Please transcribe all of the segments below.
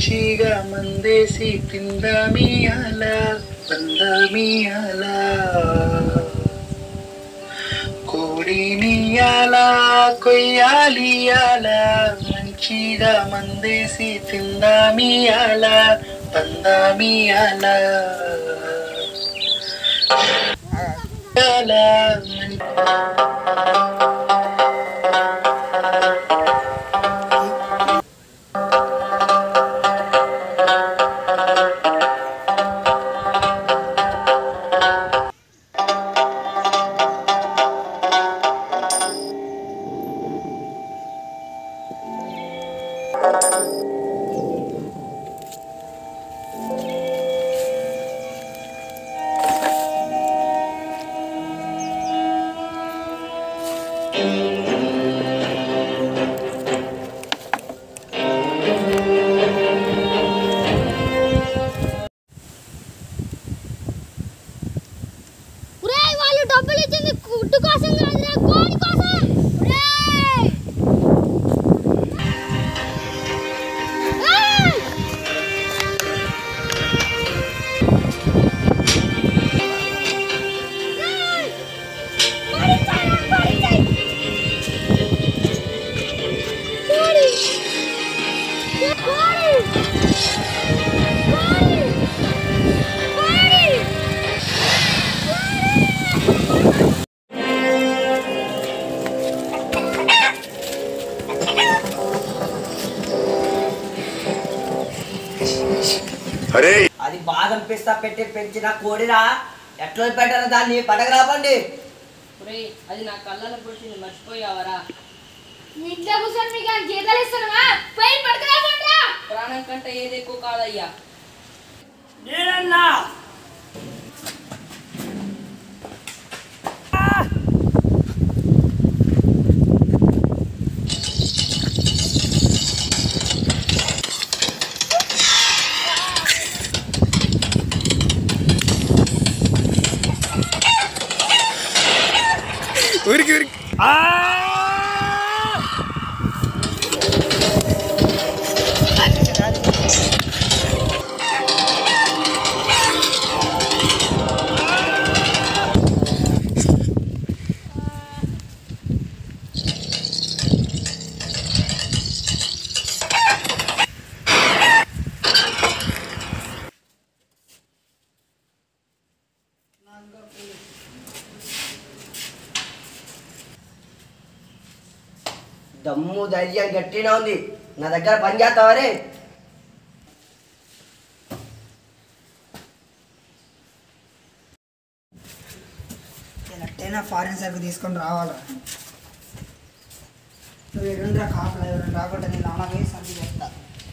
మంచిగా మందేసి తిందామి అలా పందామి అలా కోడిని అలా కొయ్యాలి అలా మంచిగా మందేసి తిందామి అలా పందామి అలా అలా మం- ఒరేయ్ వాళ్ళు డబ్బులు ఇచ్చింది గుడ్డు కోసం కాదురా కోడి కోసం ఒరేయ్ ఏయ్! ఏయ్! పడిచారా, పడిచాయ్. కోడి. కోడి. కోడి. కోడి. అరే అది బాదం పిస్తా పెట్టి పెంచిన కోడిరా ఎట్లా పెట్టారు దాన్ని పండగ రాబండి ఒరేయ్ అది నా కళ్ళలో పుడిచింది మర్చిపోయావరా మీ ఇంట్లో కూర్చొని మీకు ఆయన జీతాలు ఇస్తానమా పోయి పడుకురా ప్రాణం కంటే ఏది ఎక్కువ కాదయ్యా నేనన్నా ఉరికి ఉరికి దమ్ము ధైర్యం గట్టిగా ఉంది నా దగ్గర పని చేస్తావరే ఎట్టయినా ఫారిన్ సరుకు తీసుకొని రావాలా నువ్వు ఎడుండ్రా కాపలా ఎవరైనా రాకుండా నేను అలాగే సర్ది చెప్తా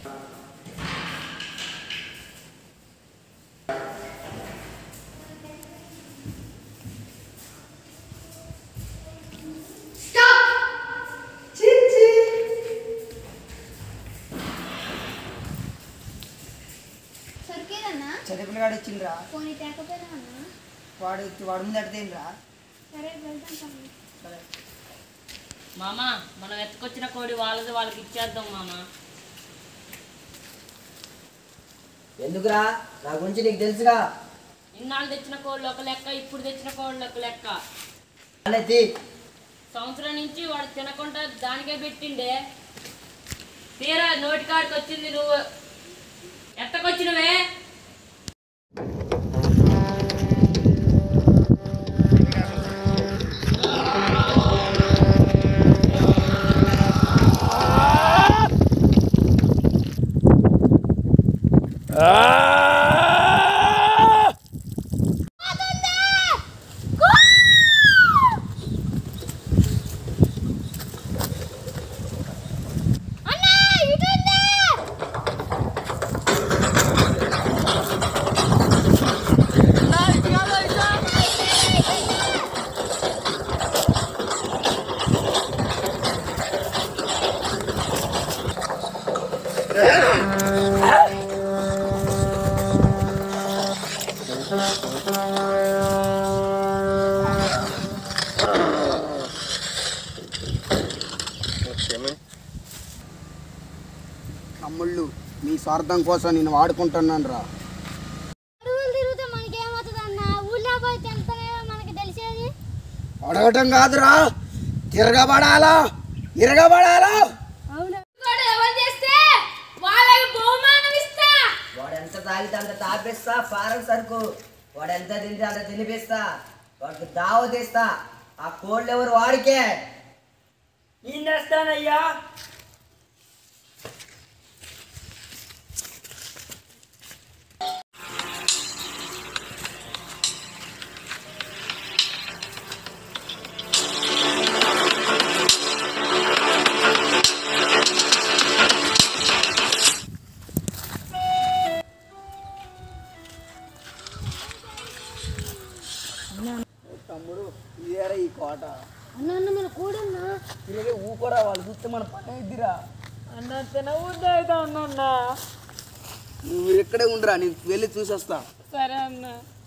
సరికేదన్నా చదువుకుని వాడు ఇచ్చిండ్రా పోనీ తేకపోయినా అన్నా వాడు వాడు ముందు అడితేంద్రా సరే వెళ్తాం స్వామి. సరే మామ మనం ఎత్తుకొచ్చిన కోడి వాళ్ళది వాళ్ళకి ఇచ్చేద్దాం మామ ఎందుకురా నా గురించి నీకు తెలుసుగా ఇన్నాళ్ళు తెచ్చిన కోళ్ళు ఒక లెక్క ఇప్పుడు తెచ్చిన కోళ్ళు ఒక లెక్క అనేది సంవత్సరం నుంచి వాడు తినకుండా దానికే పెట్టిండే తీరా నోటికాడికి వచ్చింది నువ్వు ఎత్తకొచ్చినవే అన్నా ఇటు ఉందా? తమ్ముళ్ళు మీ స్వార్థం కోసం నేను వాడుకుంటున్నాను రా అడవులు తిరిగితే మనకి ఏమవుతుంది అన్న ఊళ్ళో పోయి తింటేనే మనకి తెలిసేది అడగటం కాదురా తిరగబడాలా తిరగబడాలా అవును ఎవరు చేస్తే వాళ్ళకి బహుమానం ఇస్తా వాడు ఎంత తాగితే అంత తాపిస్తా ఫారం సరుకు వాడు ఎంత తింటే అంత తినిపిస్తా వాడికి దావ తీస్తా ఆ కోళ్ళు ఎవరు వాడికే నేను తెస్తానయ్యా తమ్ముడు ఇదేరా ఈ కోట అన్న అన్న మన కూడన్నా తిరిగి ఊకోరా వాళ్ళు చూస్తే మన పని ఇద్దిరా అన్న తినబుద్ధి అయితే ఉందన్న నువ్వు ఇక్కడే ఉండరా నేను వెళ్ళి చూసొస్తా సరే అన్న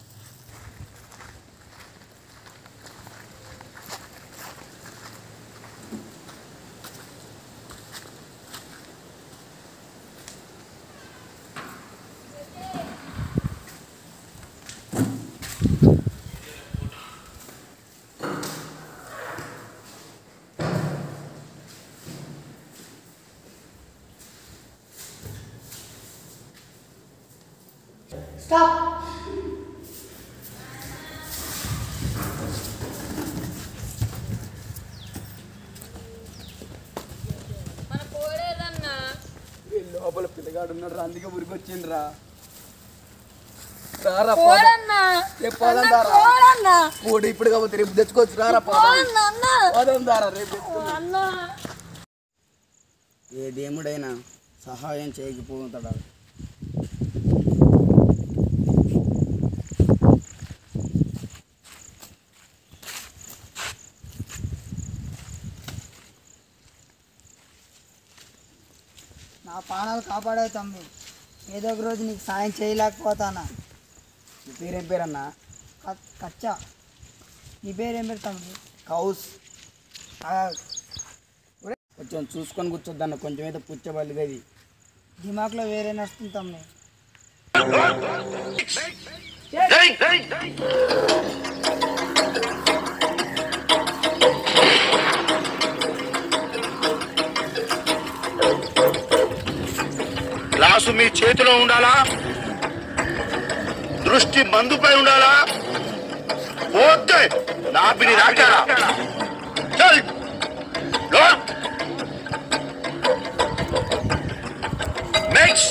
మన కోడేదన్నా ఈ లోపల పిల్లగాడు ఉన్నాడు రా అందుకే ఉరికొచ్చింది రా రారా కోడన్నా పోదాం దారా కోడన్నా కోడి ఇప్పుడు కాకపోతే రేపు తెచ్చుకోవచ్చు రారా పోదాం అన్న పోదాం దారా రేపు తెచ్చుకుందాం. అన్న ఏ దేవుడైనా సహాయం చేయకపోతాడా నా ప్రాణాలు కాపాడే తమ్మి ఏదో ఒక రోజు నీకు సాయం చేయలేకపోతానా నీ పేరేం పేరన్నా క- కచ్చా నీ పేరేం పేరు తమ్మి కౌస్ ఆ కొంచెం చూసుకొని కూర్చోద్దన్న కొంచెం అయితే పుచ్చబల్లి గది దిమాక్లో వేరే నడుస్తుంది తమ్మి గ్లాసు మీ చేతిలో ఉండాలా దృష్టి మందుపై ఉండాలా పోతే నాపిని రాకారా చల్ next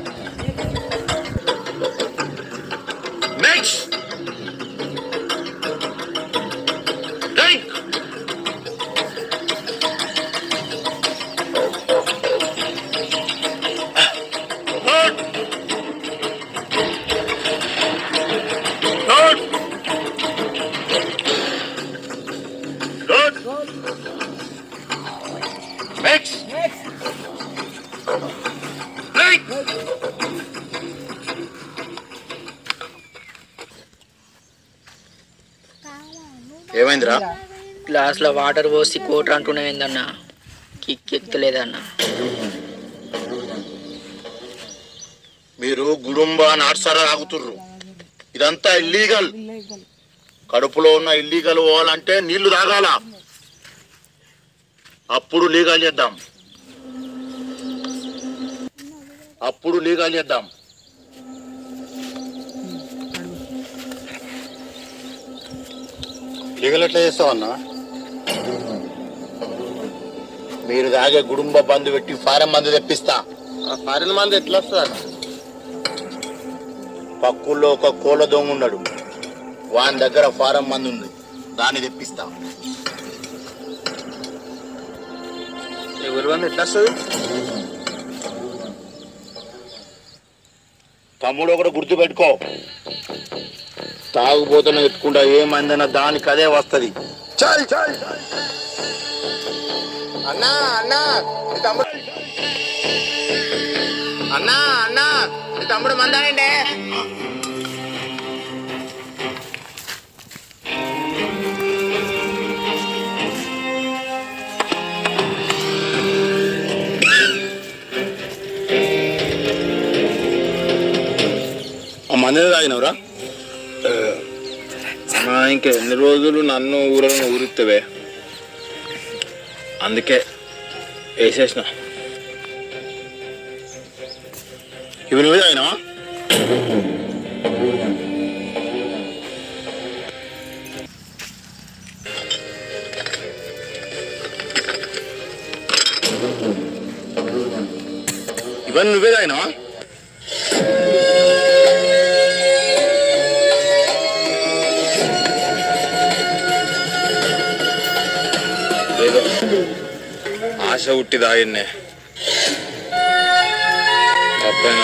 next drink Good. Good. Good. Next. Break. ఏమైందిరా గ్లాస్లో వాటర్ పోసి కోటర్ అంటున్నావు ఏందన్నా కిక్ ఎక్కలేదన్నా మీరు గుడుంబ నాటుసారా తాగుతుర్రు ఇదంతా ఇల్లీగల్ కడుపులో ఉన్న ఇల్లీగల్ పోవాలంటే నీళ్లు తాగాల అప్పుడు లీగల్ చేద్దాం అప్పుడు లీగల్ చేద్దాం లీగల్ ఎట్లా చేస్తావన్నా మీరు తాగే గుడుంబ బంద్ పెట్టి ఫారెన్ మందు తెప్పిస్తా ఆ ఫారెన్ మందు ఎట్లా వస్తుంది పక్కుల్లో ఒక కోళ్ళ దొంగ ఉన్నాడు వాని దగ్గర ఫారం మంది ఉంది దాన్ని తెప్పిస్తా ఎవరు మంది ఎట్లా వస్తుంది తమ్ముడు ఒకటి గుర్తు పెట్టుకో తాగుబోతున్న ఎత్తుకుంటా ఏమైందన్న దానికి అదే వస్తది చల్ చల్ అన్నా అన్నా నీ తమ్ముడు అన్నా అన్నా నీ తమ్ముడు మందాయండి మందే తాగినవరా మా ఇంక ఎన్ని రోజులు నన్ను ఊరలను ఊరిత్తవే అందుకే వేసేసిన ఇవి నువ్వే తాగినావా ఇవన్నీ నువ్వే తాగినావా ఏదో ఆశ ఉట్టి తాగిన్నే తప్పేనా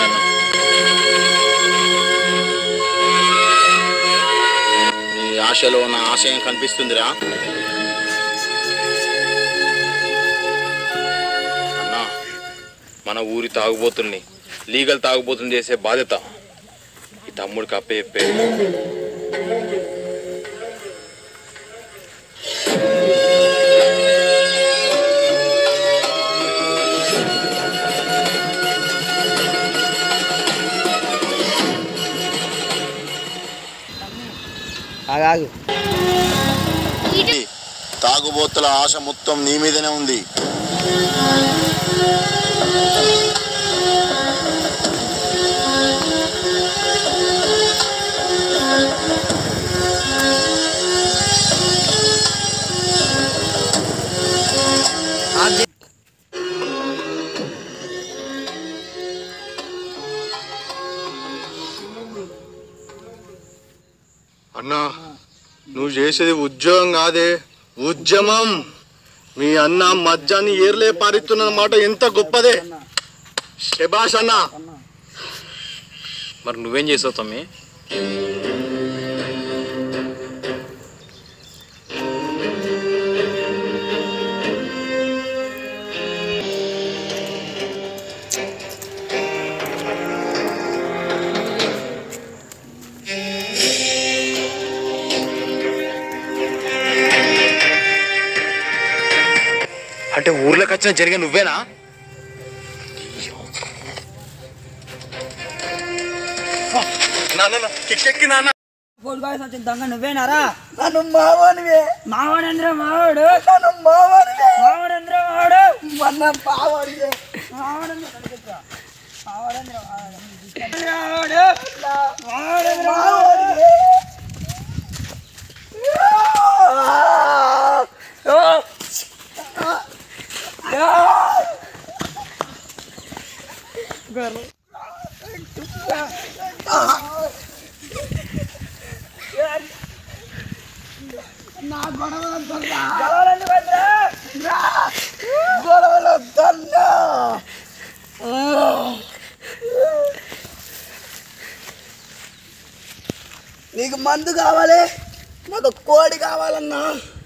నీ ఆశలో నా ఆశయం కనిపిస్తుందిరా అన్నా మన ఊరి తాగుబోతుల్ని లీగల్ తాగుబోతుని చేసే బాధ్యత ఈ తమ్ముడికి అప్పే చెప్పే ఆగాగు తాగుబోతుల ఆశ మొత్తం నీ మీదనే ఉంది అన్నా నువ్వు చేసేది ఉద్యోగం కాదే ఉద్యమం మీ అన్న మధ్యాన్ని ఏర్లే పారిస్తున్న మాట ఎంత గొప్పదే శబాష్ అన్న మరి నువ్వేం చేసావు తమ్మి అంటే ఊర్లోకి వచ్చిన జరిగే నువ్వేనా నాన్న కిక్కెక్కి నాన్న ఫోన్ కాల్స్ వచ్చిన దొంగ నువ్వేనారా నన్ను మావనివే మావాడేంద్ర మావాడు నన్ను మావనివే మావాడేంద్ర మావాడు మన పావడివే మావాడేంద్ర కనిపించా మావాడేంద్ర మావాడు మావాడేంద్ర మావడివే గొడవలు వద్దన్నా నీకు మందు కావాలి నాకు కోడి కావాలన్నా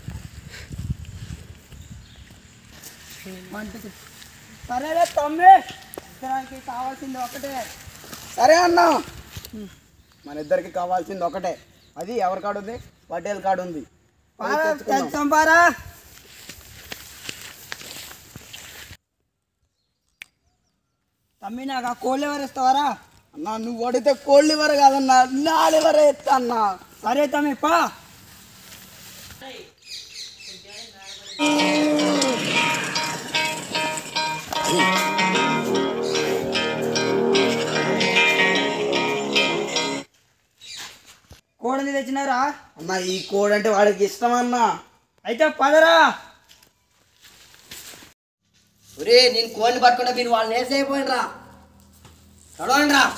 సరేలే తమ్మి ఇతరానికి కావాల్సింది ఒకటే సరే అన్నా మన ఇద్దరికి కావాల్సింది ఒకటే అది ఎవరి కాడు ఉంది పటేల్ కాడు ఉంది పోయి పారా తెచ్చుకుందాం. తెచ్చాం పారా తమ్మి నాకు ఆ కోళ్ళు ఎవరు ఇస్తావారా అన్నా నువ్వు అడిగితే కోళ్ళు ఇవ్వరు కాదన్నా నాలుగు ఇవ్వరే ఎత్తా అన్నా సరే తమ్మి పా కోడిని తెచ్చినారా అన్నా ఈ కోడి అంటే వాడికి ఇష్టం అన్నా అయితే పదరా ఒరే నేను కోడిని పట్టుకుంటే మీరు వాళ్ళని వేసి అయిపోయినరా చదవండి రా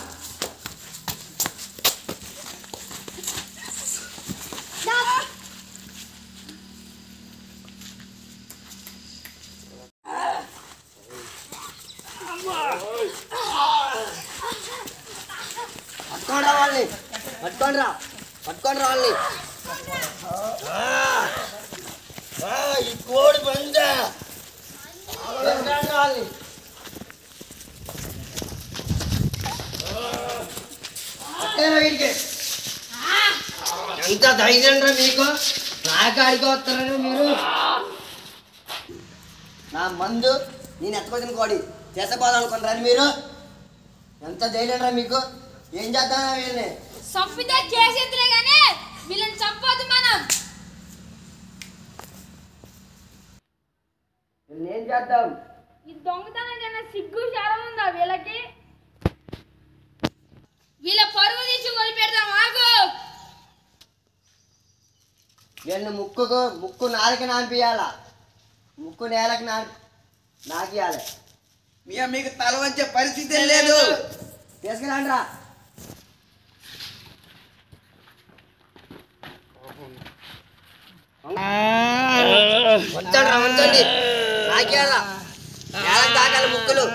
పట్టుకోండి రా వాళ్ళని పట్టుకోండి రా పట్టుకోండి రా వాళ్ళని ఈ కోడి బందే పట్టుకోండి రా వాళ్ళని పట్టేరా వీడికి. ఎంత ధైర్యం రా మీకు నా కాడికి వస్తారా మీరు నా మందు నేను ఎత్తుకొచ్చిన కోడి చేసపోదాం అనుకుంటారా మీరు ఎంత ధైర్యం రా మీకు ఏం చేద్దాం వీళ్ళని చంపితే చేసేదిలే కానీ వీళ్ళని చంపొద్దు మనం ఏం చేద్దాం ఈ దొంగతనం కన్నా సిగ్గు శరం ఉందా వీళ్ళకి వీళ్ళ పరువు తీసి వదిలిపెడదాం ఆగు వీళ్ళని ముక్కుకు ముక్కు నాలుక నానిపియాల ముక్కు నేలకు నా నాకియాలి మీ మీకు తల వంచే పరిస్థితి లేదు తీసుకురండి రా వచ్చండి రా ఉంచండి నాకియాల నేలకు తాకాలి ముక్కులు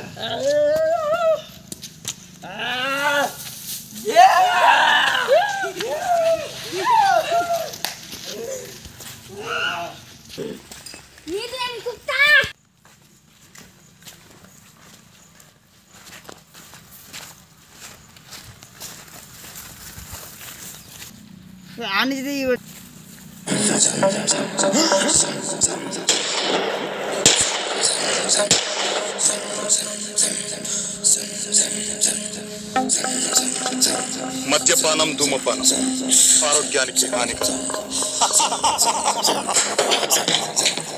నీతి నేను కుక్తా ఆనిది మద్యపానం ధూమపానం ఆరోగ్యానికి హానికరం